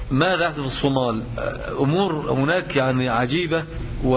ماذا يحدث في الصومال أمور هناك يعني عجيبة و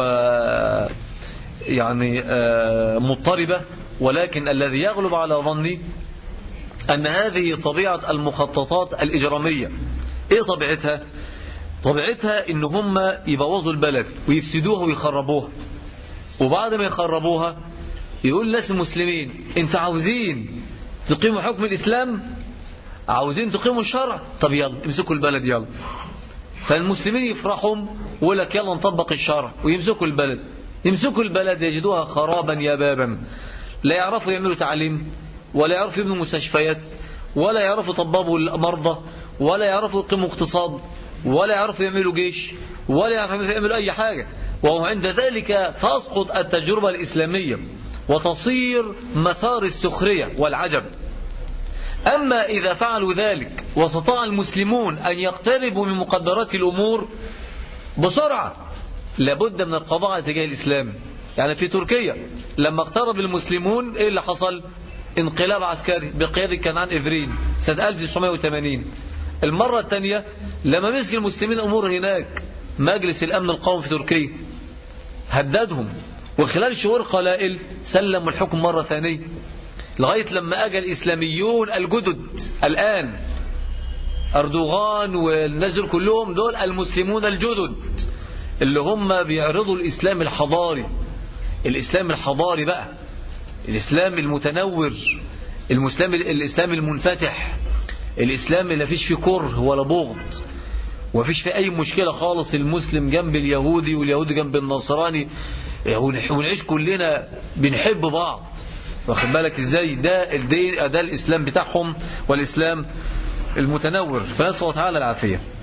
يعني آه، مضطربة ولكن الذي يغلب على ظني أن هذه طبيعة المخططات الإجرامية إيه طبيعتها طبيعتها إن هم يبوظوا البلد ويفسدوها ويخربوها وبعد ما يخربوها يقول ناس المسلمين انت عاوزين تقيموا حكم الإسلام عاوزين تقيموا الشرع طب يلا امسكوا البلد يلا فالمسلمين يفرحوا ويقول لك يلا نطبق الشرع ويمسكوا البلد يمسكوا البلد يجدوها خرابا يبابا لا يعرفوا يعملوا تعليم ولا يعرفوا يبنوا مستشفيات ولا يعرفوا يطببوا المرضى ولا يعرفوا يقيموا اقتصاد ولا يعرفوا يعملوا جيش ولا يعرفوا يعملوا أي حاجة وعند ذلك تسقط التجربة الإسلامية وتصير مثار السخرية والعجب أما إذا فعلوا ذلك واستطاع المسلمون أن يقتربوا من مقدرات الأمور بسرعة لابد من القضاء على اتجاه الإسلام يعني في تركيا لما اقترب المسلمون إيه اللي حصل انقلاب عسكري بقيادة كنعان إفرين سنة 1980 المرة الثانية لما مسك المسلمين أمور هناك مجلس الأمن القومي في تركيا هددهم وخلال شهور قلائل سلموا الحكم مرة ثانية لغاية لما أجى الإسلاميون الجدد الآن أردوغان والناس دول كلهم دول المسلمون الجدد اللي هم بيعرضوا الإسلام الحضاري الإسلام الحضاري بقى الإسلام المتنور المسلم الإسلام المنفتح الإسلام اللي فيش فيه كره ولا بغض وفيش فيه أي مشكلة خالص المسلم جنب اليهودي واليهودي جنب النصراني ونعيش كلنا بنحب بعض واخد بالك ازاي ده الدين ده الإسلام بتاعهم والإسلام المتنور فنسأل الله تعالى العافية